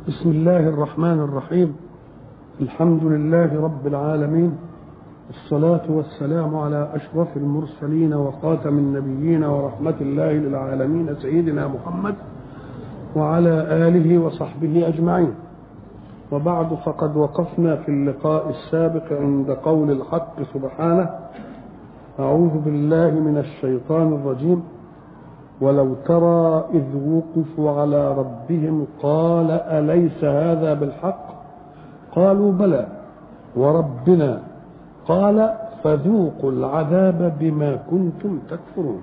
بسم الله الرحمن الرحيم الحمد لله رب العالمين الصلاة والسلام على أشرف المرسلين وخاتم النبيين ورحمة الله للعالمين سيدنا محمد وعلى آله وصحبه أجمعين وبعد فقد وقفنا في اللقاء السابق عند قول الحق سبحانه أعوذ بالله من الشيطان الرجيم ولو ترى إذ وقفوا على ربهم قال أليس هذا بالحق قالوا بلى وربنا قال فذوقوا العذاب بما كنتم تكفرون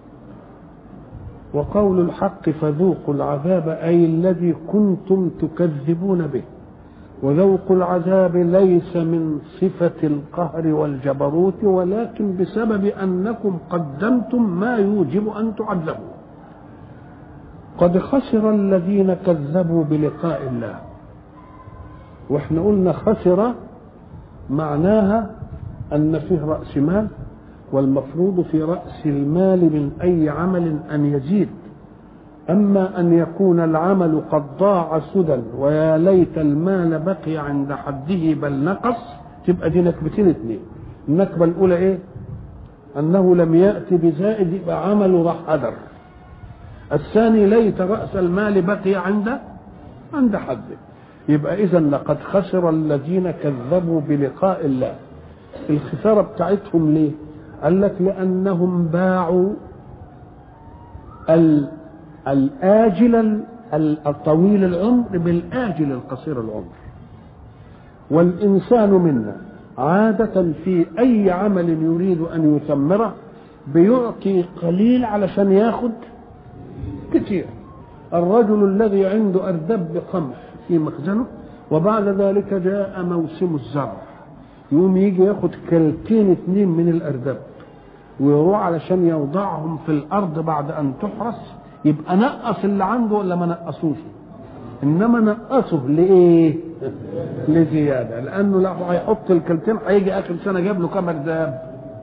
وقول الحق فذوقوا العذاب أي الذي كنتم تكذبون به وذوق العذاب ليس من صفة القهر والجبروت ولكن بسبب أنكم قدمتم ما يوجب أن تعذبوا قد خسر الذين كذبوا بلقاء الله واحنا قلنا خسر معناها أن فيه رأس مال والمفروض في رأس المال من أي عمل أن يزيد أما أن يكون العمل قد ضاع سدى ويا ليت المال بقي عند حده بل نقص تبقى دي نكبتين اثنين النكبة الأولى إيه؟ أنه لم يأتي بزائد يبقى عمله راح هدر الثاني ليت رأس المال بقي عند عند حده يبقى إذا لقد خسر الذين كذبوا بلقاء الله الخسارة بتاعتهم ليه؟ قال لك لأنهم باعوا الآجل الطويل العمر بالآجل القصير العمر والإنسان منا عادة في أي عمل يريد أن يثمره بيعطي قليل علشان ياخد كتير الرجل الذي عنده أردب قمح في مخزنه وبعد ذلك جاء موسم الزرع يقوم يجي ياخد كلتين اتنين من الأردب ويروح علشان يوضعهم في الأرض بعد أن تحرس يبقى نقص اللي عنده ولا ما نقصوش انما نقصه لايه لزياده لانه لو هيحط الكلتين هيجي اخر سنه جاب له كام ارداب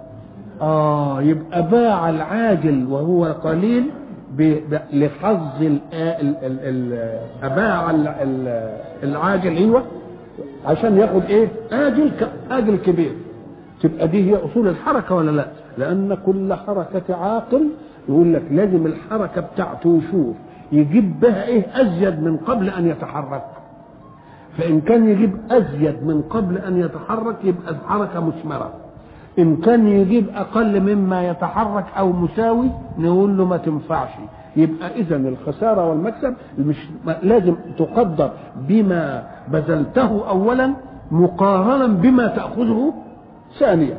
اه يبقى باع العاجل وهو قليل لحظ ال ال ال اباع العاجل ايوه عشان ياخد ايه اجل اجل كبير تبقى دي هي اصول الحركه ولا لا لان كل حركه عاقل يقول لك لازم الحركه بتاعته يشوف يجيب بها ايه ازيد من قبل ان يتحرك فان كان يجيب ازيد من قبل ان يتحرك يبقى الحركه مثمره ان كان يجيب اقل مما يتحرك او مساوي نقول له ما تنفعش يبقى اذا الخساره والمكسب مش لازم تقدر بما بذلته اولا مقارنا بما تاخذه ثانيا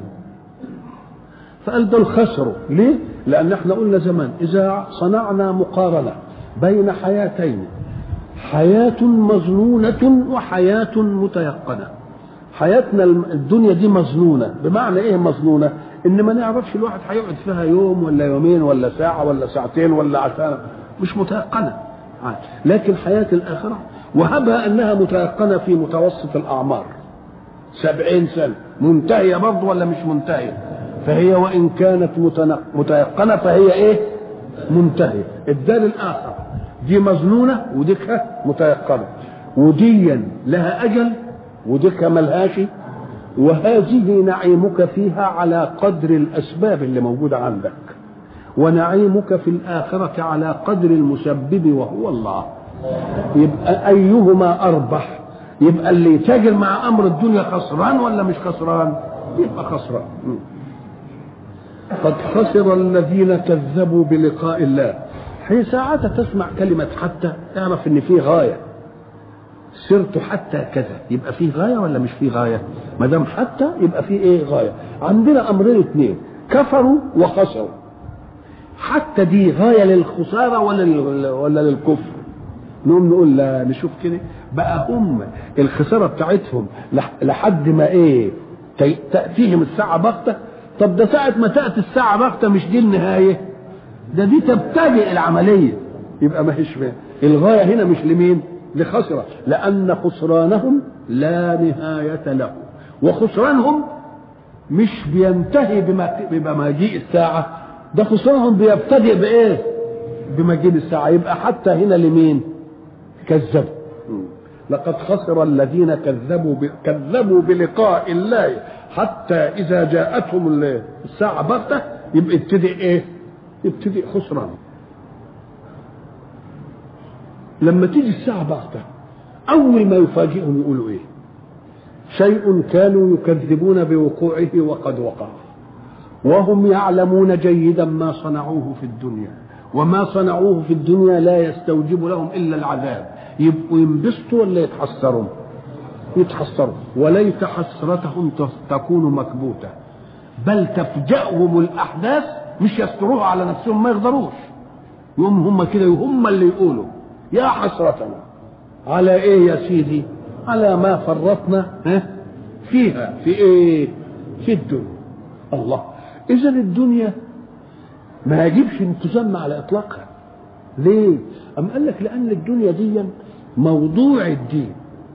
فقال دول خسروا ليه لان احنا قلنا زمان اذا صنعنا مقارنه بين حياتين حياه مظنونه وحياه متيقنه حياتنا الدنيا دي مظنونه بمعنى ايه مظنونه ان ما نعرفش الواحد هيقعد فيها يوم ولا يومين ولا ساعه ولا ساعتين ولا عشان مش متيقنه لكن حياه الاخره وهبها انها متيقنه في متوسط الاعمار سبعين سنه منتهيه برضه ولا مش منتهيه فهي وان كانت متيقنه فهي ايه منتهيه الدار الاخر دي مظنونه وديك متيقنه وديا لها اجل وديك ملهاش وهذه نعيمك فيها على قدر الاسباب اللي موجوده عندك ونعيمك في الاخره على قدر المسبب وهو الله يبقى ايهما اربح يبقى اللي يتاجر مع امر الدنيا خسران ولا مش خسران يبقى خسران قد خسر الذين كذبوا بلقاء الله حين ساعات تسمع كلمة حتى اعرف ان في غاية سرت حتى كذا يبقى في غاية ولا مش في غاية ما دام حتى يبقى في ايه غاية عندنا امرين اثنين كفروا وخسروا حتى دي غاية للخسارة ولا ولا للكفر نقوم نقول لا نشوف كده بقى هم الخسارة بتاعتهم لحد ما ايه تأتيهم الساعة بغتة طب ده ساعة ما تأتي الساعة بغتة مش دي النهاية ده دي تبتدئ العملية يبقى ما هيش الغاية هنا مش لمين لخسرة لأن خسرانهم لا نهاية له وخسرانهم مش بينتهي بمجيء الساعة ده خسرانهم بيبتدئ بإيه بمجيء الساعة يبقى حتى هنا لمين كذبوا لقد خسر الذين كذبوا ب... كذبوا بلقاء الله حتى اذا جاءتهم الساعه بغته يبقى يبتدي ايه؟ يبتدي خسران لما تيجي الساعه بغته اول ما يفاجئهم يقولوا ايه؟ شيء كانوا يكذبون بوقوعه وقد وقع وهم يعلمون جيدا ما صنعوه في الدنيا وما صنعوه في الدنيا لا يستوجب لهم الا العذاب يبقوا ينبسطوا ولا يتحسروا يتحسروا وليت حسرتهم تكون مكبوته بل تفجأهم الاحداث مش يستروها على نفسهم ما يقدروش يوم هم كده هم اللي يقولوا يا حسرتنا على ايه يا سيدي على ما فرطنا فيها في ايه في الدنيا الله اذا الدنيا ما يجبش ان تسمى على اطلاقها ليه ام قال لك لان الدنيا دي موضوع الدين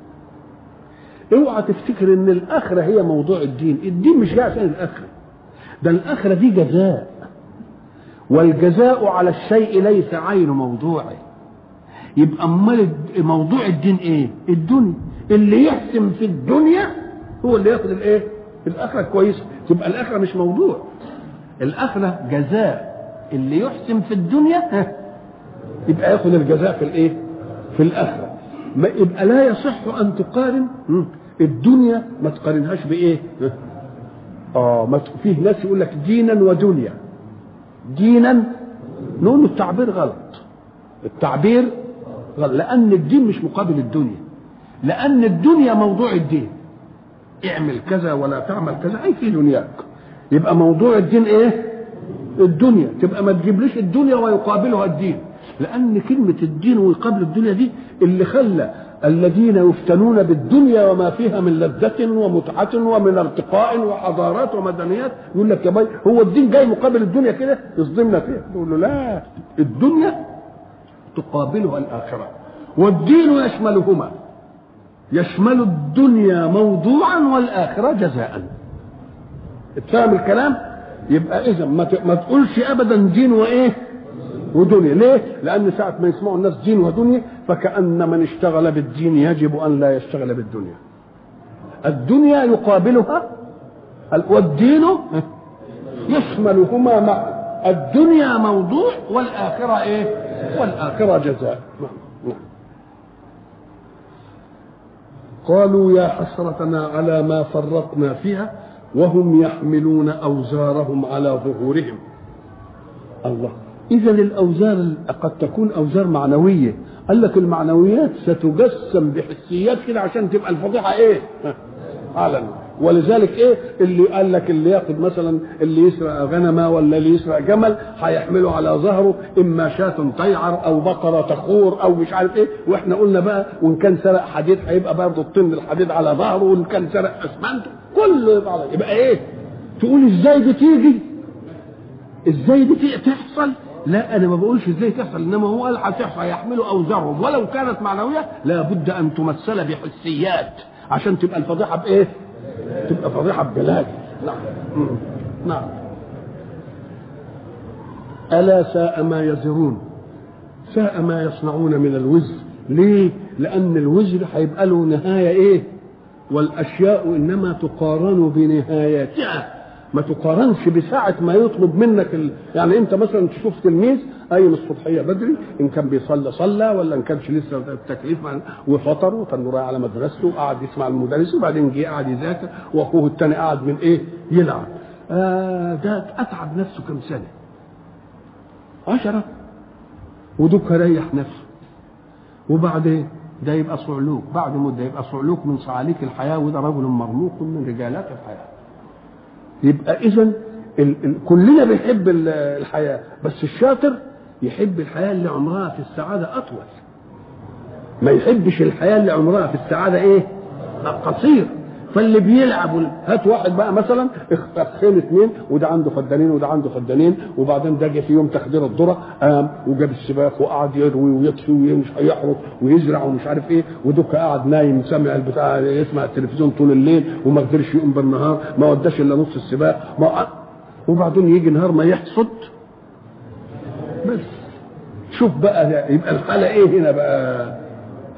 اوعى تفتكر ان الاخره هي موضوع الدين الدين مش جاي عشان الاخره ده الاخره دي جزاء والجزاء على الشيء ليس عين موضوعه يبقى امال موضوع الدين ايه الدنيا اللي يحسن في الدنيا هو اللي ياخد الايه الاخره كويسه تبقى الاخره مش موضوع الاخره جزاء اللي يحسن في الدنيا يبقى ياخد الجزاء في الايه في الاخره ما يبقى لا يصح ان تقارن الدنيا ما تقارنهاش بايه اه ما فيه ناس يقول لك دينا ودنيا دينا نقول التعبير غلط التعبير غلط لان الدين مش مقابل الدنيا لان الدنيا موضوع الدين اعمل كذا ولا تعمل كذا اي في دنياك يبقى موضوع الدين ايه الدنيا تبقى ما تجيبليش الدنيا ويقابلها الدين لان كلمه الدين ويقابل الدنيا دي اللي خلى الذين يفتنون بالدنيا وما فيها من لذة ومتعة ومن ارتقاء وحضارات ومدنيات يقول لك يا باي هو الدين جاي مقابل الدنيا كده يصدمنا فيها نقول له لا الدنيا تقابلها الآخرة والدين يشملهما يشمل الدنيا موضوعا والآخرة جزاء اتفهم الكلام يبقى إذا ما تقولش أبدا دين وإيه ودنيا ليه لأن ساعة ما يسمعوا الناس دين ودنيا فكأن من اشتغل بالدين يجب أن لا يشتغل بالدنيا الدنيا يقابلها والدين يشملهما معا الدنيا موضوع والآخرة إيه والآخرة جزاء قالوا يا حسرتنا على ما فرطنا فيها وهم يحملون أوزارهم على ظهورهم الله إذا الأوزار قد تكون أوزار معنوية قال لك المعنويات ستجسم بحسيات كده عشان تبقى الفضيحة إيه؟ علنا ولذلك ايه اللي قال لك اللي ياخد مثلا اللي يسرق غنمه ولا اللي يسرق جمل هيحمله على ظهره اما شاة تيعر او بقره تخور او مش عارف ايه واحنا قلنا بقى وان كان سرق حديد هيبقى برضه الطن الحديد على ظهره وان كان سرق اسمنت كله يبقى على يبقى ايه؟ تقول ازاي دي تيجي؟ ازاي دي تحصل؟ لا انا ما بقولش ازاي تحصل انما هو قال هتحصل يحملوا اوزارهم ولو كانت معنويه لابد ان تمثل بحسيات عشان تبقى الفضيحه بايه؟ تبقى فضيحه ببلاغ نعم نعم الا ساء ما يزرون ساء ما يصنعون من الوزر ليه؟ لان الوزر هيبقى له نهايه ايه؟ والاشياء انما تقارن بنهاياتها ما تقارنش بساعة ما يطلب منك ال... يعني انت مثلا تشوف تلميذ قايم الصبحية بدري ان كان بيصلي صلى ولا ان كانش لسه التكليف وفطر وكان رايح على مدرسته وقعد يسمع المدرس وبعدين جه قعد يذاكر واخوه الثاني قعد من ايه يلعب آه ده اتعب نفسه كم سنة عشرة ودوك ريح نفسه وبعدين ده يبقى صعلوك بعد مدة يبقى صعلوك من صعاليك الحياة وده رجل مرموق من رجالات الحياة يبقى اذا كلنا بنحب الحياه بس الشاطر يحب الحياه اللي عمرها في السعاده اطول ما يحبش الحياه اللي عمرها في السعاده ايه قصير فاللي بيلعب هات واحد بقى مثلا اخين اثنين وده عنده فدانين وده عنده فدانين وبعدين ده جه في يوم تخدير الذره قام وجاب السباق وقعد يروي ويطفي ومش هيحرق ويزرع ومش عارف ايه ودوك قاعد نايم سامع البتاع يسمع التلفزيون طول الليل وما قدرش يقوم بالنهار ما وداش الا نص السباق ما وبعدين يجي نهار ما يحصد بس شوف بقى يبقى الحاله ايه هنا بقى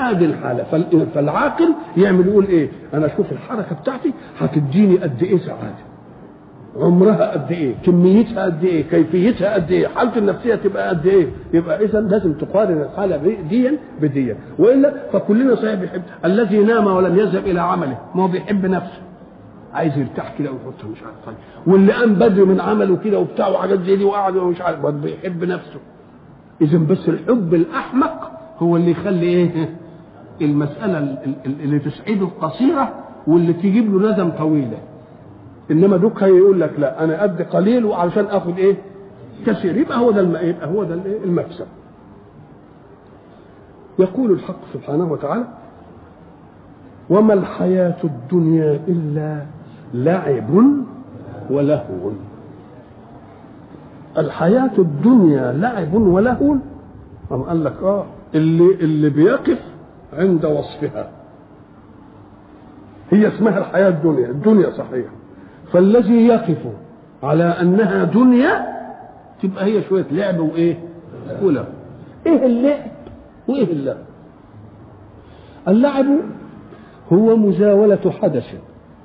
ادي الحاله فال- فالعاقل يعمل يقول ايه انا اشوف الحركه بتاعتي هتديني قد ايه سعاده عمرها قد ايه كميتها قد ايه كيفيتها قد ايه حالته النفسيه تبقى قد ايه يبقى اذا لازم تقارن الحاله دي- ديا بديا والا فكلنا صحيح بيحب الذي نام ولم يذهب الى عمله ما هو بيحب نفسه عايز يرتاح كده ويحط مش عارف طيب واللي قام بدري من عمله كده وبتاع وحاجات زي دي وقعد ومش عارف برضه بيحب نفسه اذا بس الحب الاحمق هو اللي يخلي ايه المساله ال- ال- اللي تسعده قصيره واللي تجيب له ندم طويله انما دوك هيقول لك لا انا قد قليل وعلشان اخد ايه كثير يبقى هو ده الم... يبقى هو ده الإيه؟ المكسب يقول الحق سبحانه وتعالى وما الحياة الدنيا إلا لعب ولهو الحياة الدنيا لعب ولهو أم قال لك اه اللي اللي بيقف عند وصفها هي اسمها الحياة الدنيا الدنيا صحيح فالذي يقف على أنها دنيا تبقى هي شوية لعب وإيه ولهو إيه اللعب وإيه اللهو اللعب هو مزاولة حدث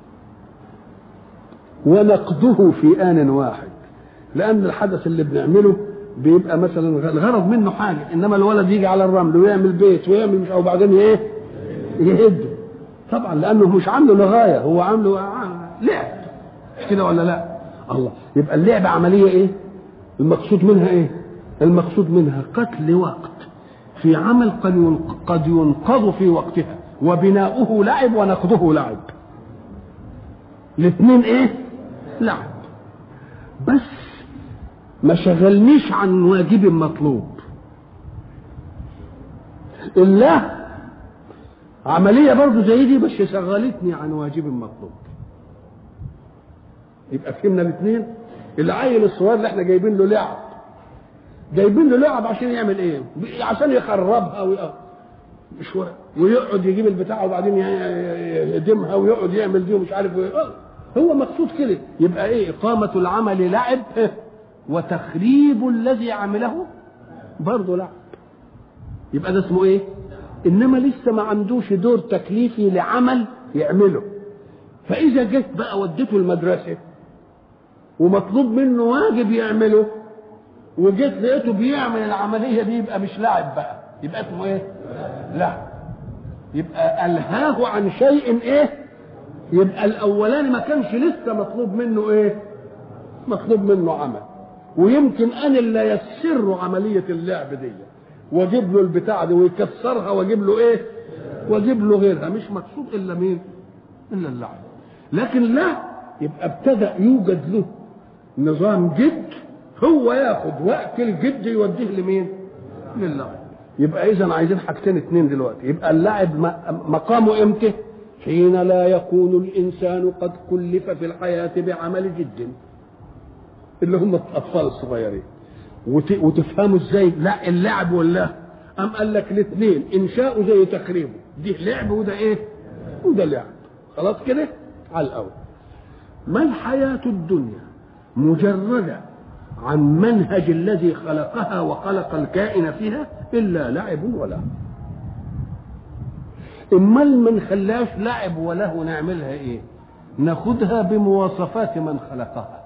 ونقضه في آن واحد لأن الحدث اللي بنعمله بيبقى مثلا الغرض منه حاجة إنما الولد يجي على الرمل ويعمل بيت ويعمل مش وبعدين إيه يهده طبعا لأنه مش عامله لغاية هو عامله لعب مش كده ولا لا الله يبقى اللعب عملية إيه المقصود منها إيه المقصود منها قتل وقت في عمل قد ينق- قد ينقض في وقتها وبناؤه لعب ونقضه لعب الاثنين ايه لعب بس ما شغلنيش عن واجب مطلوب الله عملية برضه زي دي بس شغلتني عن واجب مطلوب يبقى فهمنا الاثنين العيل الصغير اللي احنا جايبين له لعب جايبين له لعب عشان يعمل ايه عشان يخربها وي... مش ورق ويقعد يجيب البتاع وبعدين ي- ي- يهدمها ويقعد يعمل دي ومش عارف ايه آه، هو مقصود كده يبقى ايه اقامه العمل لعب إيه؟ وتخريب الذي عمله برضه لعب يبقى ده اسمه ايه انما لسه ما عندوش دور تكليفي لعمل يعمله فاذا جيت بقى وديته المدرسه ومطلوب منه واجب يعمله وجيت لقيته بيعمل العمليه دي يبقى مش لاعب بقى يبقى اسمه ايه لا يبقى الهاه عن شيء ايه يبقى الاولاني ما كانش لسه مطلوب منه ايه مطلوب منه عمل ويمكن انا اللي يسر عمليه اللعب دي واجيب له البتاع دي ويكسرها واجيب له ايه واجيب له غيرها مش مقصود الا مين الا اللعب لكن لا يبقى ابتدا يوجد له نظام جد هو ياخد وقت الجد يوديه لمين للعب يبقى اذا عايزين حاجتين اتنين دلوقتي يبقى اللعب م- مقامه امتى حين لا يكون الانسان قد كلف في الحياه بعمل جد اللي هم الاطفال الصغيرين وت... وتفهموا ازاي لا اللعب ولا ام قال لك الاثنين انشاؤه زي تخريبه دي لعب وده ايه وده لعب خلاص كده على الاول ما الحياه الدنيا مجرده عن منهج الذي خلقها وخلق الكائن فيها الا لعب ولهو امال ما نخليهاش لعب ولهو نعملها ايه ناخدها بمواصفات من خلقها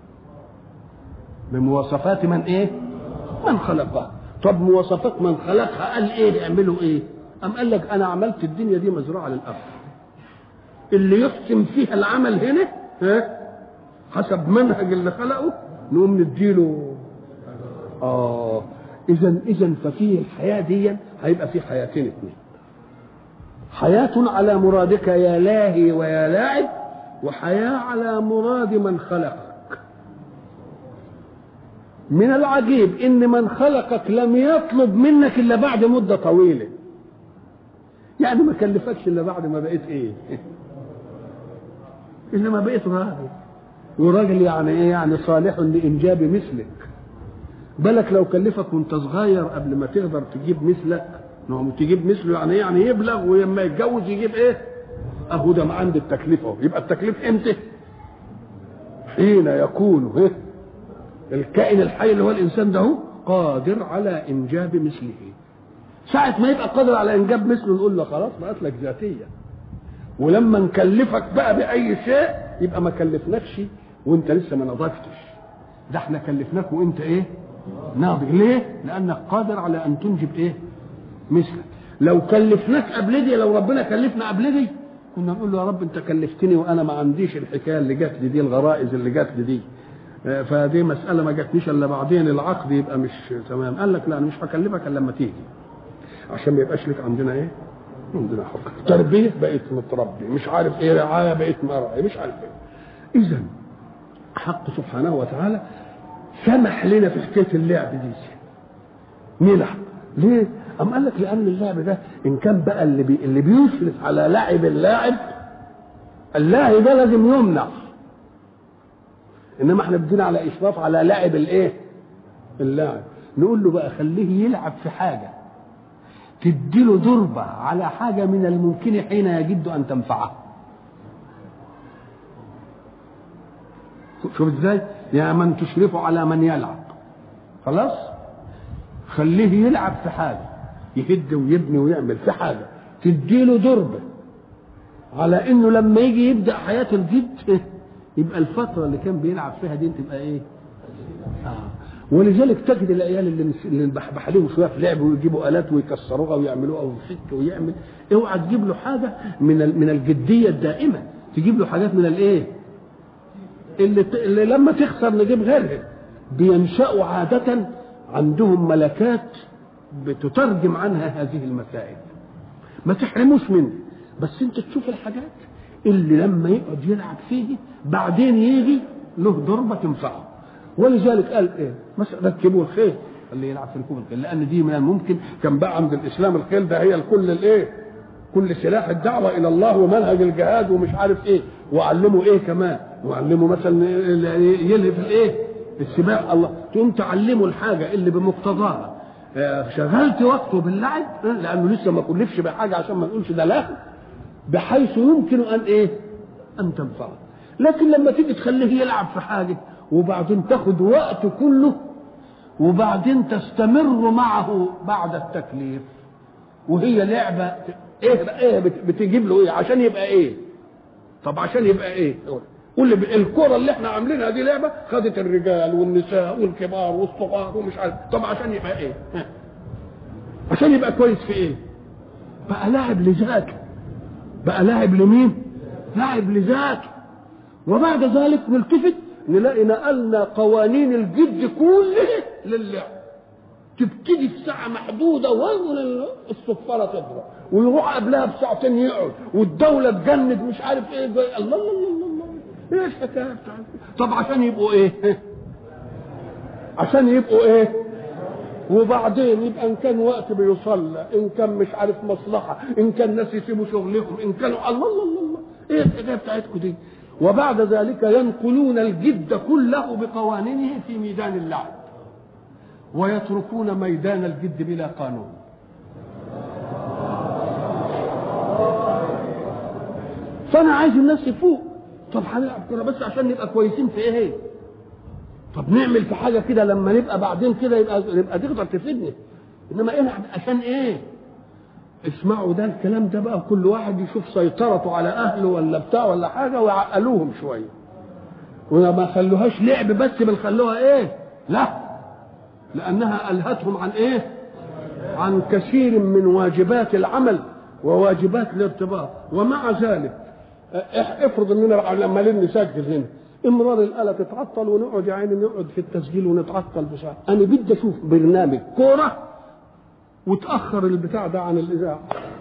بمواصفات من ايه من خلقها طب مواصفات من خلقها قال ايه اعملوا ايه ام قال لك انا عملت الدنيا دي مزرعه للارض اللي يحسن فيها العمل هنا ها حسب منهج اللي خلقه نقوم نديله اه اذا اذا ففي الحياه دي هيبقى في حياتين اثنين حياة على مرادك يا لاهي ويا لاعب وحياة على مراد من خلقك من العجيب ان من خلقك لم يطلب منك الا بعد مدة طويلة يعني ما كلفكش الا بعد ما بقيت ايه انما بقيت راجل وراجل يعني ايه يعني صالح لانجاب مثلك بالك لو كلفك وانت صغير قبل ما تقدر تجيب مثلك نعم تجيب مثله يعني ايه يعني يبلغ ولما يتجوز يجيب ايه اهو ده عند التكليف اهو يبقى التكليف امتى حين يكون إيه؟ الكائن الحي اللي هو الانسان ده هو قادر على انجاب مثله ساعة ما يبقى قادر على إنجاب مثله نقول له خلاص بقت لك ذاتية ولما نكلفك بقى بأي شيء يبقى ما كلفناكش وأنت لسه ما نضجتش ده احنا كلفناك وأنت إيه؟ ناضج ليه؟ لأنك قادر على أن تنجب إيه؟ مثلك لو كلفناك قبل دي لو ربنا كلفنا قبل دي كنا نقول له يا رب انت كلفتني وانا ما عنديش الحكايه اللي جات لي دي الغرائز اللي جات لي دي فدي مساله ما جاتنيش الا بعدين العقد يبقى مش تمام قال لك لا انا مش هكلفك الا لما تيجي عشان ما يبقاش لك عندنا ايه عندنا حكم تربيه بقيت متربي مش عارف ايه رعايه بقيت مرعي مش عارف ايه اذا حق سبحانه وتعالى سمح لنا في حكايه اللعب دي نلعب ليه؟ أم قال لك لأن اللعب ده إن كان بقى اللي بي اللي بيشرف على لعب اللاعب اللاعب ده لازم يمنع إنما احنا بدينا على إشراف على لعب الإيه؟ اللاعب نقول له بقى خليه يلعب في حاجة تديله ضربة على حاجة من الممكن حين يجد أن تنفعه شوف ازاي يا من تشرف على من يلعب خلاص خليه يلعب في حاجه يهد ويبني ويعمل في حاجه تديله ضربه على انه لما يجي يبدا حياه الجد يبقى الفتره اللي كان بيلعب فيها دي تبقى ايه؟ آه. ولذلك تجد العيال اللي اللي نبحبح عليهم شويه في لعب ويجيبوا الات ويكسروها ويعملوها ويفك ويعمل اوعى تجيب له حاجه من من الجديه الدائمه تجيب له حاجات من الايه؟ اللي, ت... اللي لما تخسر نجيب غيرها بينشأوا عادة عندهم ملكات بتترجم عنها هذه المسائل ما تحرموش منه بس انت تشوف الحاجات اللي لما يقعد يلعب فيه بعدين يجي له ضربة تنفعه ولذلك قال ايه مثلا ركبوا الخيل اللي يلعب في ركوب الخيل لان دي من الممكن كان بقى عند الاسلام الخيل ده هي الكل الايه كل سلاح الدعوه الى الله ومنهج الجهاد ومش عارف ايه وعلموا ايه كمان وعلموا مثلا يلهي في الايه السباق الله تقوم تعلمه الحاجه اللي بمقتضاها شغلت وقته باللعب لانه لسه ما كلفش بحاجه عشان ما نقولش ده له بحيث يمكن ان ايه ان تنفعه لكن لما تيجي تخليه يلعب في حاجه وبعدين تاخد وقته كله وبعدين تستمر معه بعد التكليف وهي لعبه ايه ايه بتجيب له ايه عشان يبقى ايه طب عشان يبقى ايه قول لي الكره اللي احنا عاملينها دي لعبه خدت الرجال والنساء والكبار والصغار ومش عارف طب عشان يبقى ايه عشان يبقى كويس في ايه بقى لاعب لذاته بقى لاعب لمين لاعب لذاته وبعد ذلك نلتفت نلاقي نقلنا قوانين الجد كله للعب تبتدي الساعة محدودة وزن الصفارة تضرب ويروح قبلها بساعتين يقعد والدولة تجند مش عارف ايه الله الله الله الله, الله. ايه الحكاية بتاعتك طب عشان يبقوا ايه عشان يبقوا ايه وبعدين يبقى ان كان وقت بيصلى ان كان مش عارف مصلحة ان كان ناس يسيبوا شغلهم ان كانوا الله الله الله, الله. ايه الحكاية بتاعتكم دي وبعد ذلك ينقلون الجد كله بقوانينه في ميدان اللعب ويتركون ميدان الجد بلا قانون فانا عايز الناس يفوق طب هنلعب كوره بس عشان نبقى كويسين في ايه طب نعمل في حاجه كده لما نبقى بعدين كده يبقى يبقى تقدر تفيدني انما العب عشان ايه اسمعوا ده الكلام ده بقى كل واحد يشوف سيطرته على اهله ولا بتاع ولا حاجه ويعقلوهم شويه وما خلوهاش لعب بس بل خلوها ايه لا لانها الهتهم عن ايه عن كثير من واجبات العمل وواجبات الارتباط ومع ذلك افرض اننا عمالين نسجل هنا امرار الاله تتعطل ونقعد يا عيني نقعد في التسجيل ونتعطل بساعه انا بدي اشوف برنامج كوره وتاخر البتاع ده عن الاذاعه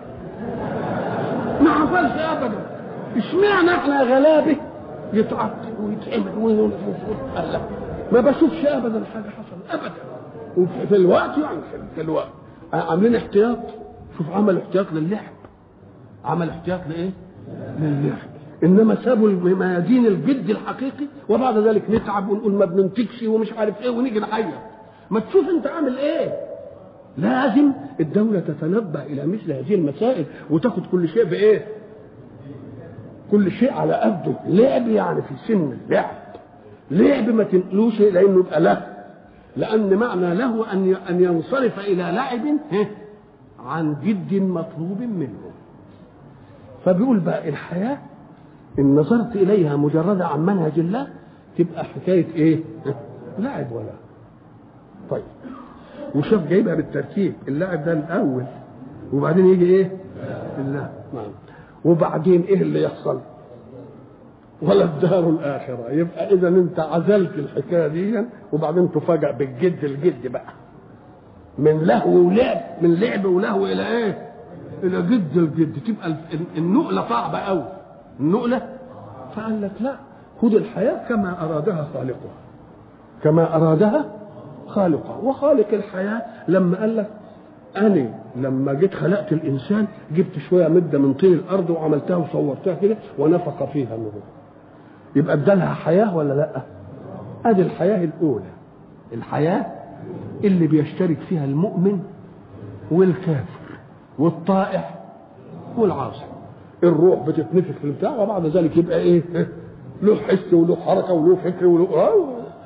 ما حصلش ابدا اشمعنى احنا غلابه يتعطل ويتعمل لا ما بشوفش ابدا حاجه حصلت ابدا وفي الوقت يعني في الوقت عاملين احتياط شوف عمل احتياط للعب عمل احتياط لايه للعب انما سابوا الميادين الجد الحقيقي وبعد ذلك نتعب ونقول ما بننتجش ومش عارف ايه ونيجي نحير ما تشوف انت عامل ايه لازم الدولة تتنبه إلى مثل هذه المسائل وتاخد كل شيء بإيه؟ كل شيء على قده، لعب يعني في سن اللعب. لعب ما تنقلوش لأنه يبقى له. لأن معنى له أن أن ينصرف إلى لعب عن جد مطلوب منه فبيقول بقى الحياة إن نظرت إليها مجردة عن منهج الله تبقى حكاية إيه؟ لعب ولا طيب وشوف جايبها بالترتيب اللعب ده الأول وبعدين يجي إيه؟ اللعب نعم وبعدين إيه اللي يحصل؟ ولا الدار الآخرة يبقى إذا أنت عزلت الحكاية دي وبعدين تفاجأ بالجد الجد بقى من لهو ولعب من لعب ولهو إلى إيه؟ إلى جد الجد تبقى النقلة صعبة أوي النقلة فقال لك لا خذ الحياة كما أرادها خالقها كما أرادها خالقها وخالق الحياة لما قال لك أنا لما جيت خلقت الإنسان جبت شوية مدة من طين الأرض وعملتها وصورتها كده ونفخ فيها النور يبقى ادالها حياة ولا لا ادي الحياة الأولى الحياة اللي بيشترك فيها المؤمن والكافر والطائع والعاصي الروح بتتنفخ في البتاع وبعد ذلك يبقى ايه له حس وله حركة وله فكر وله آه.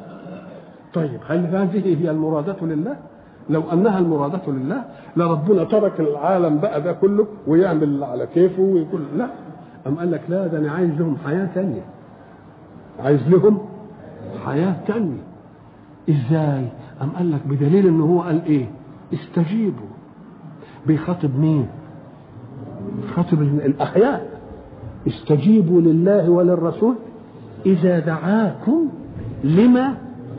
طيب هل هذه هي المرادة لله لو انها المرادة لله لربنا ترك العالم بقى ده كله ويعمل اللي على كيفه ويقول لا أم قال لك لا ده انا عايز لهم حياة ثانية عايز لهم حياة تانية ازاي أم قال لك بدليل ان هو قال ايه استجيبوا بيخاطب مين خاطب الأحياء استجيبوا لله وللرسول إذا دعاكم لما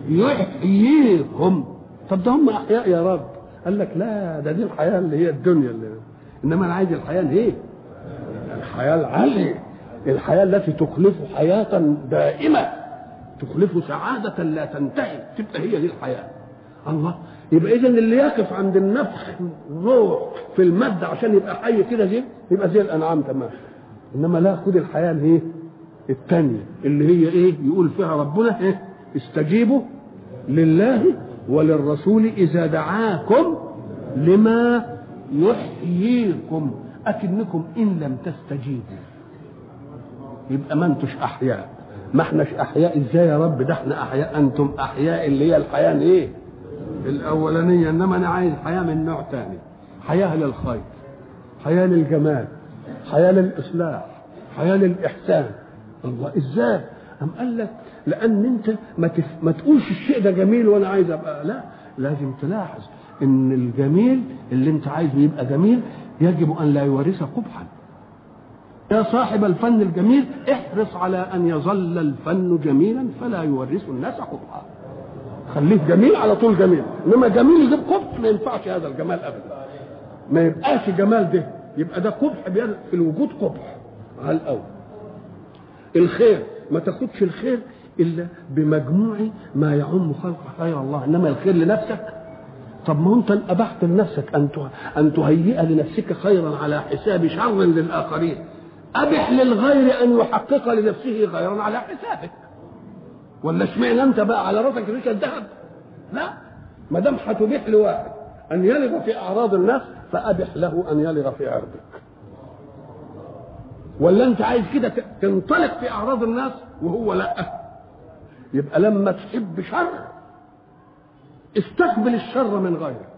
يحييكم طب ده هم أحياء يا رب قال لك لا ده دي الحياة اللي هي الدنيا اللي إنما أنا عايز الحياة الايه الحياة العالية الحياة التي تخلف حياة دائمة تخلف سعادة لا تنتهي تبقى هي دي الحياة الله يبقى إذا اللي يقف عند النفخ روح في المادة عشان يبقى حي كده زي يبقى زي الأنعام تمام إنما لا خد الحياة اللي هي الثانية اللي هي إيه يقول فيها ربنا إيه استجيبوا لله وللرسول إذا دعاكم لما يحييكم أكنكم إن لم تستجيبوا يبقى ما انتوش احياء ما احناش احياء ازاي يا رب ده احنا احياء انتم احياء اللي هي الحياه ايه الاولانيه انما انا عايز حياه من نوع ثاني حياه للخير حياه للجمال حياه للاصلاح حياه للاحسان الله ازاي أم قال لك لان انت ما, تف... ما تقولش الشيء ده جميل وانا عايز ابقى لا لازم تلاحظ ان الجميل اللي انت عايزه يبقى جميل يجب ان لا يورث قبحا يا صاحب الفن الجميل احرص على ان يظل الفن جميلا فلا يورث الناس قبحا خليه جميل على طول جميل انما جميل يجيب قبح ما ينفعش هذا الجمال ابدا ما يبقاش جمال ده يبقى ده قبح في الوجود قبح على الاول الخير ما تاخدش الخير الا بمجموع ما يعم خلق خير الله انما الخير لنفسك طب ما انت ابحت لنفسك ان ان تهيئ لنفسك خيرا على حساب شر للاخرين أبح للغير أن يحقق لنفسه خيرا على حسابك ولا اشمعنى أنت بقى على راسك ريش الذهب لا ما دام هتبيح لواحد أن يلغ في أعراض الناس فأبح له أن يلغ في عرضك ولا أنت عايز كده تنطلق في أعراض الناس وهو لا يبقى لما تحب شر استقبل الشر من غيرك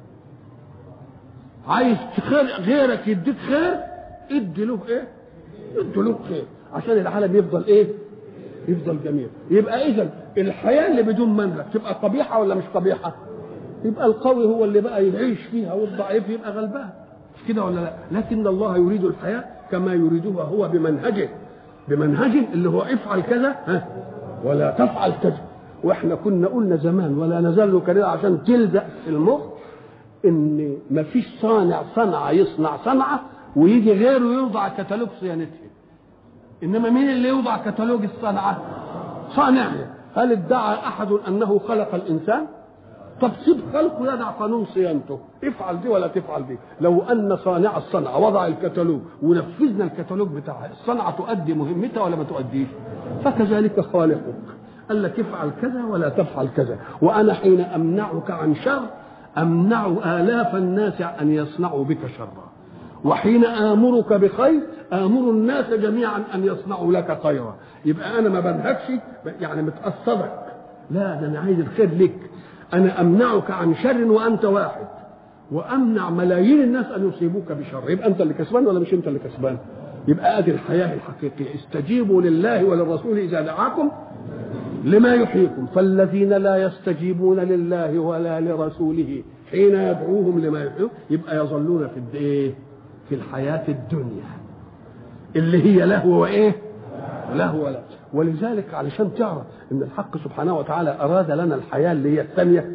عايز خير غيرك يديك خير ادي له ايه ادي له خير عشان العالم يفضل ايه يفضل جميل يبقى اذا الحياه اللي بدون منهج تبقى قبيحه ولا مش قبيحه يبقى القوي هو اللي بقى يعيش فيها والضعيف يبقى غلبان مش كده ولا لا لكن الله يريد الحياه كما يريدها هو بمنهجه بمنهج اللي هو افعل كذا ها ولا تفعل كذا واحنا كنا قلنا زمان ولا نزال كده عشان تلزق في المخ ان ما فيش صانع صنعه يصنع صنعه ويجي غيره يوضع كتالوج صيانتها انما مين اللي يوضع كتالوج الصنعه صانعها هل ادعى احد انه خلق الانسان طب سيب خلقه يدع قانون صيانته افعل دي ولا تفعل دي لو ان صانع الصنعه وضع الكتالوج ونفذنا الكتالوج بتاعها الصنعه تؤدي مهمتها ولا ما تؤديش فكذلك خالقك قال لك افعل كذا ولا تفعل كذا وانا حين امنعك عن شر امنع الاف الناس ان يصنعوا بك شرا وحين امرك بخير امر الناس جميعا ان يصنعوا لك خيرا يبقى انا ما بنهكش يعني متاثرك لا ده انا عايز الخير لك انا امنعك عن شر وانت واحد وامنع ملايين الناس ان يصيبوك بشر يبقى انت اللي كسبان ولا مش انت اللي كسبان يبقى ادي الحياه الحقيقيه استجيبوا لله وللرسول اذا دعاكم لما يحييكم فالذين لا يستجيبون لله ولا لرسوله حين يدعوهم لما يحييهم يبقى يظلون في الايه في الحياه الدنيا اللي هي لهو وايه لهو ولا ولذلك علشان تعرف ان الحق سبحانه وتعالى اراد لنا الحياه اللي هي الثانيه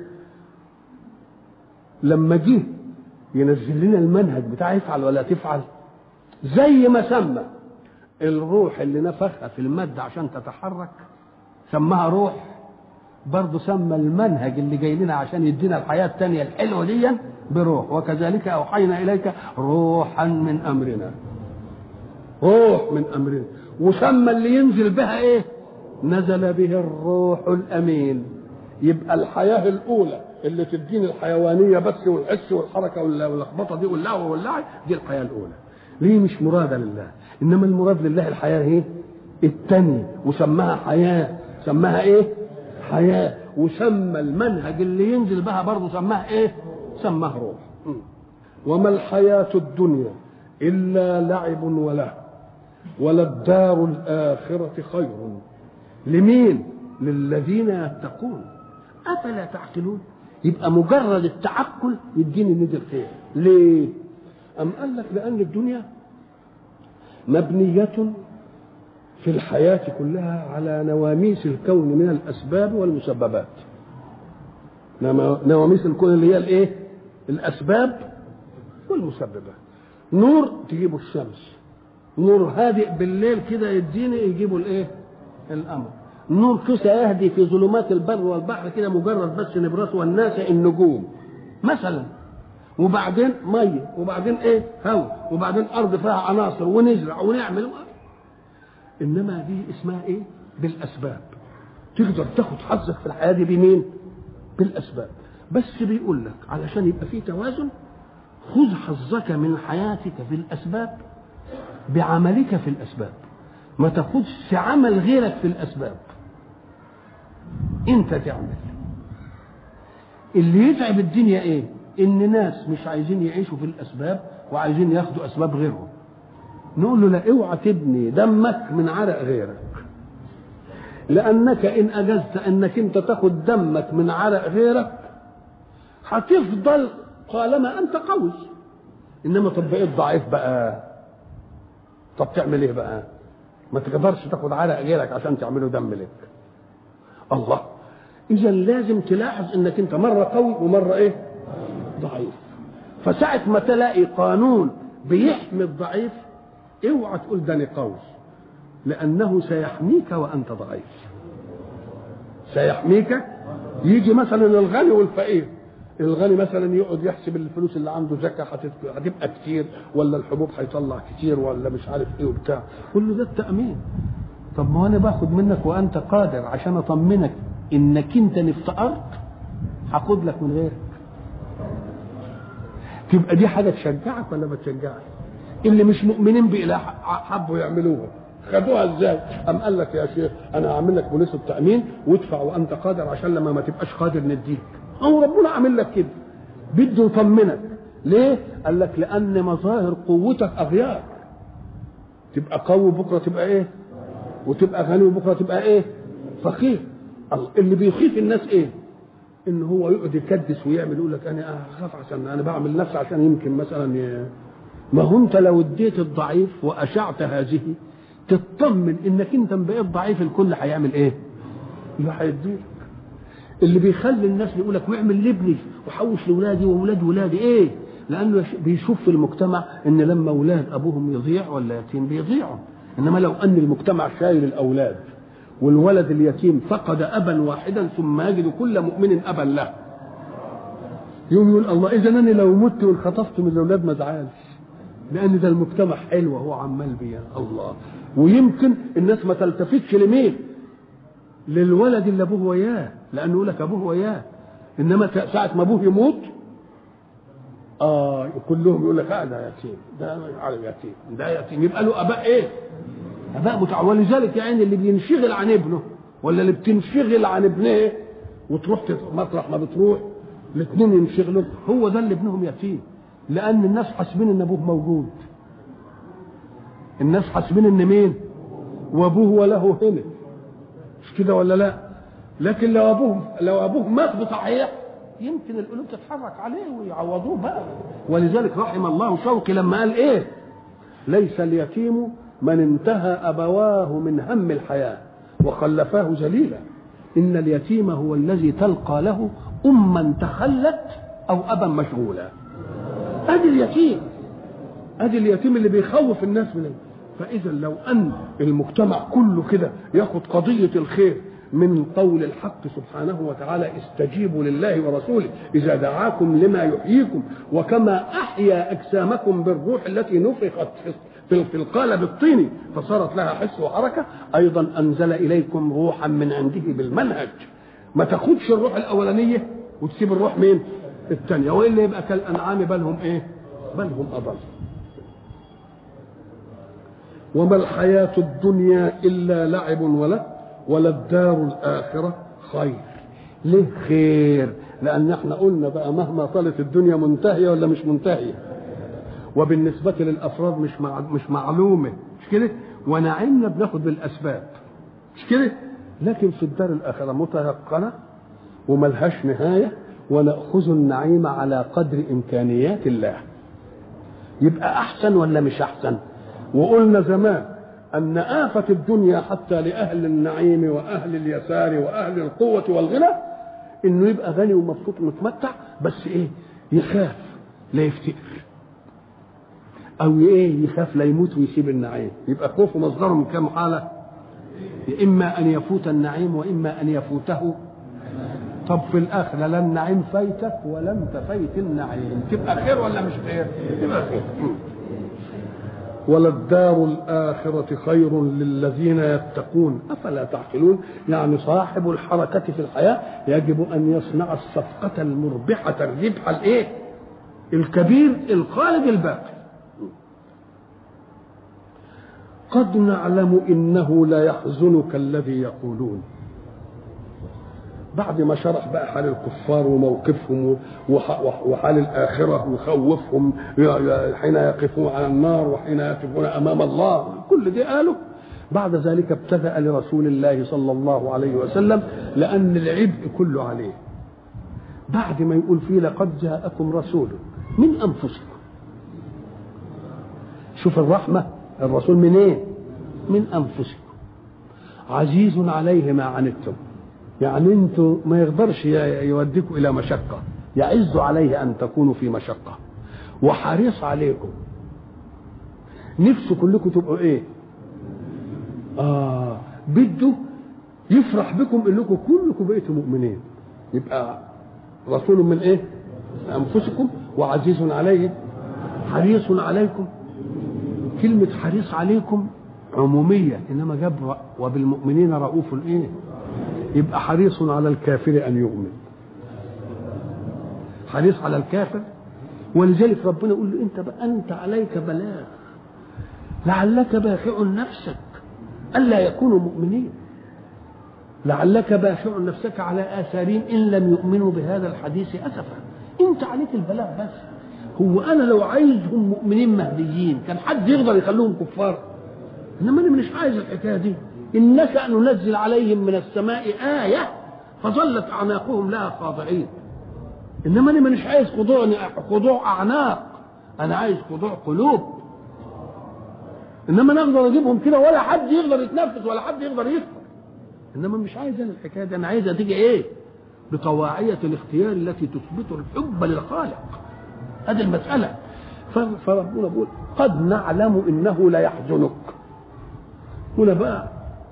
لما جه ينزل لنا المنهج بتاع افعل ولا تفعل زي ما سمى الروح اللي نفخها في المادة عشان تتحرك سماها روح برضه سمى المنهج اللي جاي لنا عشان يدينا الحياة التانية الحلوة دي بروح وكذلك أوحينا إليك روحا من أمرنا روح من أمرنا وسمى اللي ينزل بها إيه نزل به الروح الأمين يبقى الحياة الأولى اللي تديني الحيوانية بس والحس والحركة واللخبطة دي واللهو واللعب دي الحياة الأولى ليه مش مرادة لله إنما المراد لله الحياة إيه التانية وسماها حياة سماها إيه حياة وسمى المنهج اللي ينزل بها برضه سماها إيه سماه روح وما الحياة الدنيا إلا لعب وله وللدار الآخرة خير لمين للذين يتقون أفلا تعقلون يبقى مجرد التعقل يديني ندي الخير ليه أم قال لك لأن الدنيا مبنية في الحياة كلها على نواميس الكون من الأسباب والمسببات نواميس الكون اللي هي الإيه؟ الأسباب والمسببات نور تجيبه الشمس نور هادئ بالليل كده يديني يجيبه الإيه؟ القمر نور كسى يهدي في ظلمات البر والبحر كده مجرد بس نبرته والناس النجوم مثلا وبعدين ميه وبعدين ايه هواء وبعدين ارض فيها عناصر ونزرع ونعمل انما دي اسمها ايه بالاسباب تقدر تاخد حظك في الحياه دي بمين بالاسباب بس بيقول لك علشان يبقى في توازن خذ حظك من حياتك في الاسباب بعملك في الاسباب ما تاخدش عمل غيرك في الاسباب انت تعمل اللي يتعب الدنيا ايه ان ناس مش عايزين يعيشوا في الاسباب وعايزين ياخدوا اسباب غيرهم نقول له لا اوعى تبني دمك من عرق غيرك لانك ان اجزت انك انت تاخد دمك من عرق غيرك هتفضل طالما انت قوي انما طب بقيت ضعيف بقى طب تعمل ايه بقى ما تقدرش تاخد عرق غيرك عشان تعمله دم لك الله اذا لازم تلاحظ انك انت مره قوي ومره ايه ضعيف فساعة ما تلاقي قانون بيحمي الضعيف اوعى تقول ده قوي لأنه سيحميك وأنت ضعيف سيحميك يجي مثلا الغني والفقير الغني مثلا يقعد يحسب الفلوس اللي عنده زكاة هتبقى كتير ولا الحبوب هيطلع كتير ولا مش عارف ايه وبتاع كل ده التأمين طب ما انا باخد منك وانت قادر عشان اطمنك انك انت افتقرت هاخد لك من غيرك تبقى دي حاجه تشجعك ولا ما تشجعك اللي مش مؤمنين بإله حبوا يعملوها خدوها ازاي قام قال لك يا شيخ انا هعمل لك بوليس التامين وادفع وانت قادر عشان لما ما تبقاش قادر نديك هو ربنا عامل لك كده بده يطمنك ليه قال لك لان مظاهر قوتك اغيار تبقى قوي بكره تبقى ايه وتبقى غني وبكره تبقى ايه فقير اللي بيخيف الناس ايه ان هو يقعد يكدس ويعمل يقول لك انا اخاف عشان انا بعمل نفسي عشان يمكن مثلا ي... ما هو انت لو اديت الضعيف واشعت هذه تطمن انك انت بقيت ضعيف الكل هيعمل ايه؟ اللي هيديك اللي بيخلي الناس يقول لك واعمل لابني وحوش لاولادي واولاد ولادي ايه؟ لانه بيشوف في المجتمع ان لما اولاد ابوهم يضيع ولا يتيم بيضيعوا انما لو ان المجتمع شايل الاولاد والولد اليتيم فقد ابا واحدا ثم يجد كل مؤمن ابا له يوم يقول الله اذا انا لو مت وانخطفت من الاولاد ما ازعلش لان ده المجتمع حلو وهو عمال بيا الله ويمكن الناس ما تلتفتش لمين للولد اللي ابوه وياه لانه يقول لك ابوه وياه انما ساعه ما ابوه يموت اه كلهم يقول لك اه ده يتيم ده يتيم ده يتيم يبقى له اباء ايه اباء متع ولذلك يعني اللي بينشغل عن ابنه ولا اللي بتنشغل عن ابنه وتروح مطرح ما بتروح الاثنين ينشغلوا هو ده اللي ابنهم يتيم لان الناس حاسبين ان ابوه موجود الناس حاسبين ان مين وابوه وله هنا مش كده ولا لا لكن لو ابوه لو ابوه مات بصحيح يمكن القلوب تتحرك عليه ويعوضوه بقى ولذلك رحم الله شوقي لما قال ايه ليس اليتيم من انتهى ابواه من هم الحياه وخلفاه ذليلا ان اليتيم هو الذي تلقى له اما تخلت او ابا مشغولا ادي اليتيم ادي اليتيم اللي بيخوف الناس من فاذا لو ان المجتمع كله كده ياخد قضيه الخير من قول الحق سبحانه وتعالى استجيبوا لله ورسوله اذا دعاكم لما يحييكم وكما احيا اجسامكم بالروح التي نفخت في في القالب الطيني فصارت لها حس وحركه ايضا انزل اليكم روحا من عنده بالمنهج ما تاخدش الروح الاولانيه وتسيب الروح مين الثانيه والا يبقى كالانعام بل هم ايه بل هم اضل وما الحياه الدنيا الا لعب وله وللدار الآخرة خير ليه خير لأن احنا قلنا بقى مهما طالت الدنيا منتهية ولا مش منتهية وبالنسبة للأفراد مش مع... مش معلومة مش كده ونعيمنا بناخد بالأسباب مش كده لكن في الدار الآخرة متيقنة وملهاش نهاية ونأخذ النعيم على قدر إمكانيات الله يبقى أحسن ولا مش أحسن وقلنا زمان أن آفة الدنيا حتى لأهل النعيم وأهل اليسار وأهل القوة والغنى إنه يبقى غني ومبسوط ومتمتع بس إيه يخاف لا يفتكر أو إيه يخاف لا يموت ويسيب النعيم يبقى خوفه مصدره من كام حالة إما أن يفوت النعيم وإما أن يفوته طب في الآخرة لا النعيم فايتك ولا أنت فايت النعيم تبقى خير ولا مش خير؟ تبقى خير وللدار الآخرة خير للذين يتقون أفلا تعقلون يعني صاحب الحركة في الحياة يجب أن يصنع الصفقة المربحة الربح الإيه الكبير الخالد الباقي قد نعلم إنه لا يحزنك الذي يقولون بعد ما شرح بقى حال الكفار وموقفهم وحال الآخرة ويخوفهم حين يقفون على النار وحين يقفون أمام الله كل دي قاله بعد ذلك ابتدأ لرسول الله صلى الله عليه وسلم لأن العبء كله عليه بعد ما يقول فيه لقد جاءكم رسول من أنفسكم شوف الرحمة الرسول من ايه من أنفسكم عزيز عليه ما عنتم يعني انتوا ما يقدرش يوديكم الى مشقه يعز عليه ان تكونوا في مشقه وحريص عليكم نفسه كلكم تبقوا ايه اه بده يفرح بكم انكم كلكم بقيتوا مؤمنين يبقى رسول من ايه انفسكم وعزيز عليه حريص عليكم كلمة حريص عليكم عمومية إنما جاب وبالمؤمنين رؤوف إيه يبقى حريص على الكافر ان يؤمن حريص على الكافر ولذلك ربنا يقول له انت بقى انت عليك بلاغ لعلك باخع نفسك الا يكونوا مؤمنين لعلك باخع نفسك على اثارهم ان لم يؤمنوا بهذا الحديث اسفا انت عليك البلاغ بس هو انا لو عايزهم مؤمنين مهديين كان حد يقدر يخلوهم كفار انما انا مش عايز الحكايه دي إن نشأ ننزل عليهم من السماء آية فظلت أعناقهم لها خاضعين إنما أنا مش عايز خضوع خضوع أعناق أنا عايز خضوع قلوب إنما أنا أقدر أجيبهم كده ولا حد يقدر يتنفس ولا حد يقدر يكفر إنما مش عايز أنا الحكاية دي أنا عايزها تيجي إيه؟ بطواعية الاختيار التي تثبت الحب للخالق هذه المسألة فربنا بيقول قد نعلم إنه لا يحزنك هنا بقى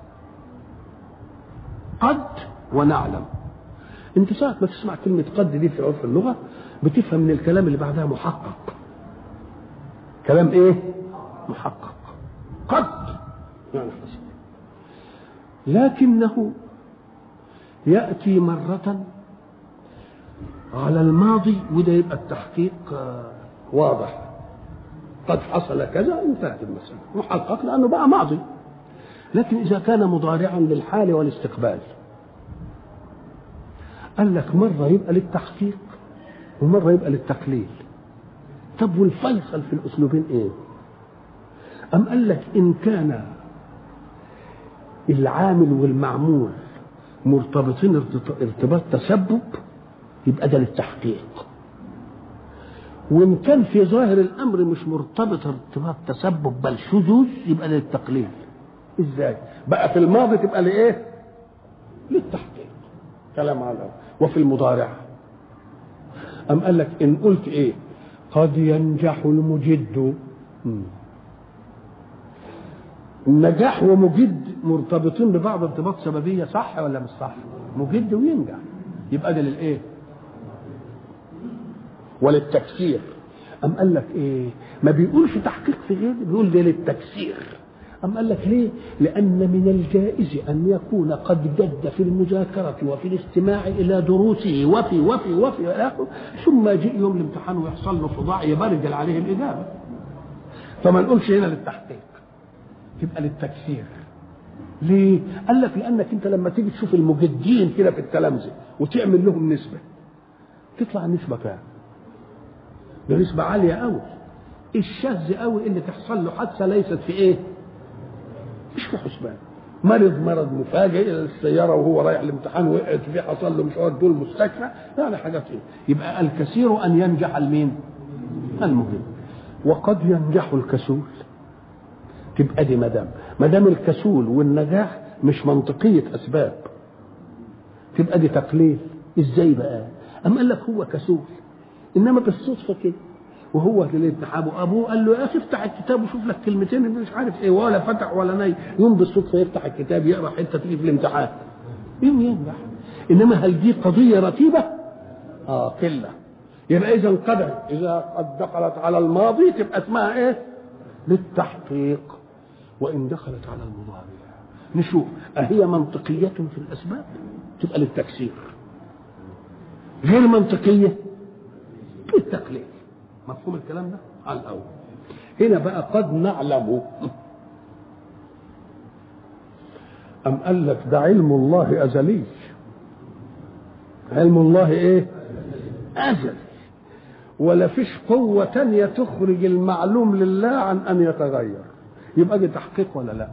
قد ونعلم انت ساعة ما تسمع كلمة قد دي في عرف اللغة بتفهم من الكلام اللي بعدها محقق كلام ايه محقق قد يعني حصل لكنه يأتي مرة على الماضي وده يبقى التحقيق واضح قد حصل كذا انتهت المسألة محقق لأنه بقى ماضي لكن إذا كان مضارعا للحال والاستقبال قال لك مرة يبقى للتحقيق ومرة يبقى للتقليل طب والفيصل في الأسلوبين إيه أم قال لك إن كان العامل والمعمول مرتبطين ارتباط تسبب يبقى ده للتحقيق وان كان في ظاهر الامر مش مرتبط ارتباط تسبب بل شذوذ يبقى للتقليل ازاي بقى في الماضي تبقى لايه للتحقيق كلام على وفي المضارع ام قال لك ان قلت ايه قد ينجح المجد النجاح ومجد مرتبطين ببعض ارتباط سببيه صح ولا مش صح مجد وينجح يبقى ده للايه وللتكسير أم قال لك إيه ما بيقولش تحقيق في غيره بيقول ده للتكسير أم قال لك ليه لأن من الجائز أن يكون قد جد في المذاكرة وفي الاستماع إلى دروسه وفي وفي وفي وفي ثم يجي يوم الامتحان ويحصل له صداع يبرجل عليه الإجابة فما نقولش هنا للتحقيق يبقى للتكسير ليه؟ قال لك لأنك أنت لما تيجي تشوف المجدين كده في التلامذة وتعمل لهم نسبة تطلع النسبة كام؟ ده نسبة عالية قوي الشاذ قوي اللي تحصل له حادثة ليست في ايه؟ مش في حسبان مرض مرض مفاجئ السيارة وهو رايح الامتحان وقعت فيه حصل له مش ودوه المستشفى يعني حاجات ايه؟ يبقى الكثير ان ينجح المين؟ المهم وقد ينجح الكسول تبقى دي مدام مدام الكسول والنجاح مش منطقية أسباب تبقى دي تقليل ازاي بقى؟ أم قال لك هو كسول انما بالصدفه كده وهو في الامتحان وابوه قال له يا اخي افتح الكتاب وشوف لك كلمتين مش عارف ايه ولا فتح ولا ناي يوم بالصدفه يفتح الكتاب يقرا حته تيجي في الامتحان يوم ينجح انما هل دي قضيه رتيبه؟ اه قله يبقى اذا قدر اذا قد دخلت على الماضي تبقى اسمها ايه؟ للتحقيق وان دخلت على المضارع نشوف أهي منطقية في الأسباب تبقى للتكسير غير منطقية بالتقليل مفهوم الكلام ده على الاول هنا بقى قد نعلم أم قال لك ده علم الله أزلي علم الله إيه أزلي ولا فيش قوة تانية تخرج المعلوم لله عن أن يتغير يبقى دي تحقيق ولا لا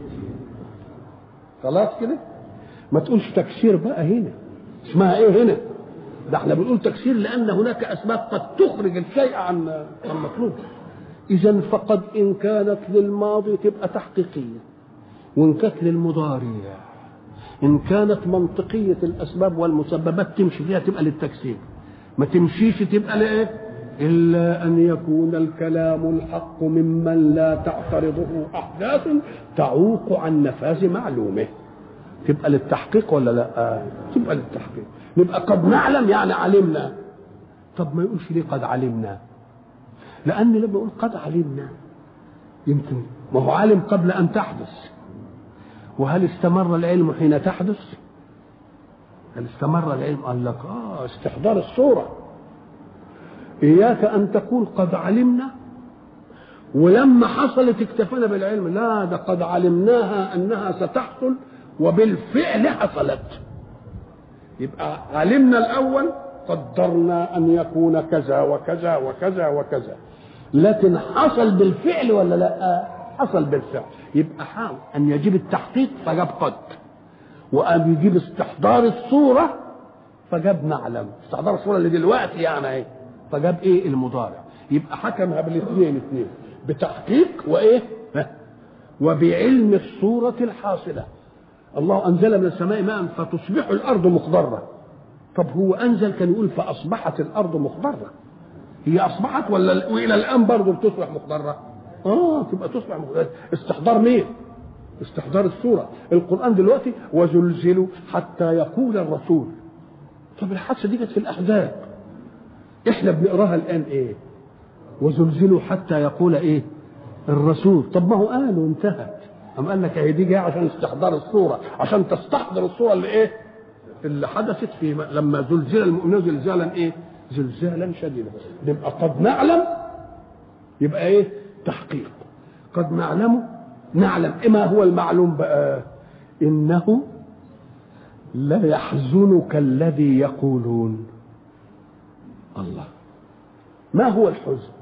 خلاص كده ما تقولش تكسير بقى هنا اسمها ايه هنا ده احنا بنقول تكسير لان هناك اسباب قد تخرج الشيء عن المطلوب اذا فقد ان كانت للماضي تبقى تحقيقيه وان كانت للمضارع ان كانت منطقيه الاسباب والمسببات تمشي فيها تبقى للتكسير ما تمشيش تبقى لايه الا ان يكون الكلام الحق ممن لا تعترضه احداث تعوق عن نفاذ معلومه تبقى للتحقيق ولا لا تبقى للتحقيق نبقى قد نعلم يعني علمنا طب ما يقولش ليه قد علمنا لان لما يقول قد علمنا يمكن ما هو عالم قبل ان تحدث وهل استمر العلم حين تحدث هل استمر العلم قال لك اه استحضار الصوره اياك ان تقول قد علمنا ولما حصلت اكتفينا بالعلم لا ده قد علمناها انها ستحصل وبالفعل حصلت يبقى علمنا الاول قدرنا ان يكون كذا وكذا وكذا وكذا لكن حصل بالفعل ولا لا حصل بالفعل يبقى حاول ان يجيب التحقيق فجاب قد وان يجيب استحضار الصوره فجاب نعلم استحضار الصوره اللي دلوقتي يعني ايه فجاب ايه المضارع يبقى حكمها بالاثنين اثنين بتحقيق وايه وبعلم الصوره الحاصله الله انزل من السماء ماء فتصبح الارض مخضره طب هو انزل كان يقول فاصبحت الارض مخضره هي اصبحت ولا والى الان برضه بتصبح مخضره اه تبقى تصبح مخضره استحضار مين استحضار الصوره القران دلوقتي وزلزلوا حتى يقول الرسول طب الحادثه دي كانت في الاحزاب احنا بنقراها الان ايه وزلزلوا حتى يقول ايه الرسول طب ما هو قال وانتهت أم قال لك هي دي جايه عشان استحضار الصوره عشان تستحضر الصوره اللي ايه اللي حدثت في لما زلزل المؤمنون زلزالا ايه زلزالا شديدا نبقى قد نعلم يبقى ايه تحقيق قد نعلم نعلم ما هو المعلوم بقى انه لا يحزنك الذي يقولون الله ما هو الحزن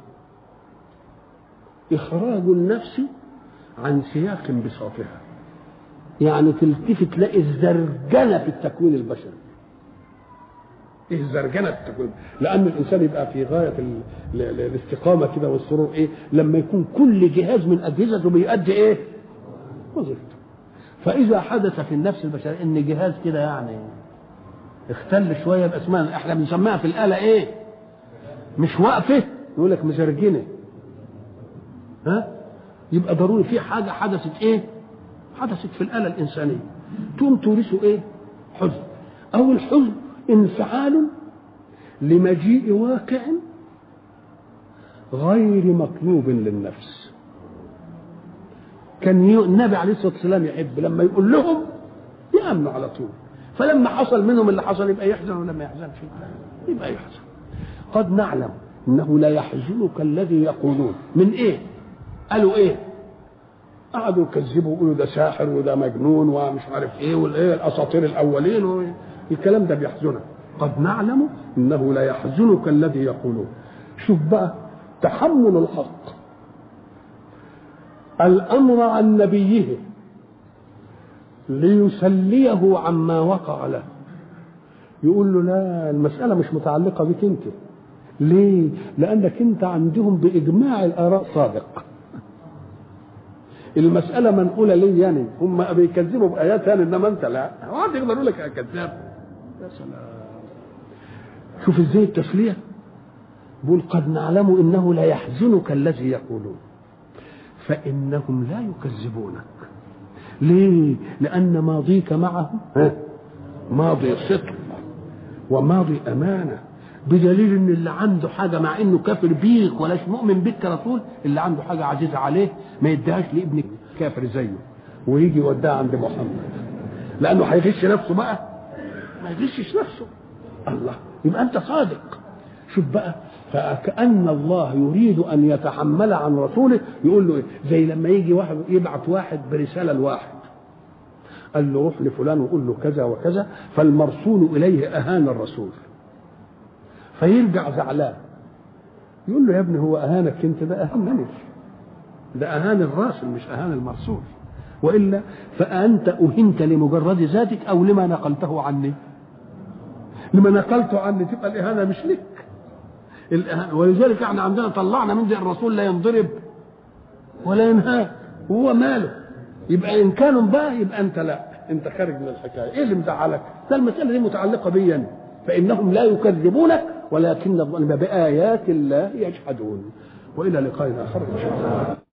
إخراج النفس عن سياق انبساطها يعني تلتفت تلاقي الزرجنة في التكوين البشري ايه الزرجنه في التكوين لان الانسان يبقى في غايه ال... ال... ال... الاستقامه كده والسرور ايه لما يكون كل جهاز من اجهزته بيؤدي ايه وظيفته فاذا حدث في النفس البشريه ان جهاز كده يعني اختل شويه يبقى اسمها احنا بنسميها في الاله ايه مش واقفه يقول لك مزرجنه ها يبقى ضروري في حاجه حدثت ايه حدثت في الاله الانسانيه تقوم تورثه ايه حزن او الحزن انفعال لمجيء واقع غير مطلوب للنفس كان النبي عليه الصلاه والسلام يحب لما يقول لهم يامنوا على طول فلما حصل منهم اللي حصل يبقى يحزن ولا ما يحزنش يبقى يحزن قد نعلم انه لا يحزنك الذي يقولون من ايه قالوا ايه قعدوا يكذبوا ويقولوا ده ساحر وده مجنون ومش عارف ايه والايه الاساطير الاولين الكلام ده بيحزنك قد نعلم انه لا يحزنك الذي يقولون شوف بقى تحمل الحق الامر عن نبيه ليسليه عما وقع له يقول له لا المسألة مش متعلقة بك أنت ليه؟ لأنك أنت عندهم بإجماع الآراء صادق المسألة منقولة ليه يعني هم بيكذبوا بآيات ثانية إنما أنت لا واحد يقدر يقول لك يا كذاب يا سلام شوف ازاي التسلية بيقول قد نعلم إنه لا يحزنك الذي يقولون فإنهم لا يكذبونك ليه؟ لأن ماضيك معهم ماضي صدق وماضي أمانة بدليل ان اللي عنده حاجه مع انه كافر بيك ولاش مؤمن بيك كرسول اللي عنده حاجه عزيزه عليه ما يديهاش لابن كافر زيه ويجي يوديها عند محمد لانه هيغش نفسه بقى ما يغشش نفسه الله يبقى انت صادق شوف بقى فكأن الله يريد أن يتحمل عن رسوله يقول له إيه؟ زي لما يجي واحد يبعت واحد برسالة لواحد قال له روح لفلان وقول له كذا وكذا فالمرسول إليه أهان الرسول فيرجع زعلان يقول له يا ابني هو اهانك انت ده اهانني ده اهان الراسل مش اهان المرسول والا فانت اهنت لمجرد ذاتك او لما نقلته عني لما نقلته عني تبقى الاهانه مش لك الإهانة ولذلك احنا عندنا طلعنا من ده الرسول لا ينضرب ولا ينهى وهو ماله يبقى ان كانوا بقى يبقى انت لا انت خارج من الحكايه ايه اللي مزعلك ده المساله دي متعلقه بيا فانهم لا يكذبونك ولكن الظلم بآيات الله يجحدون وإلى لقاء آخر إن شاء الله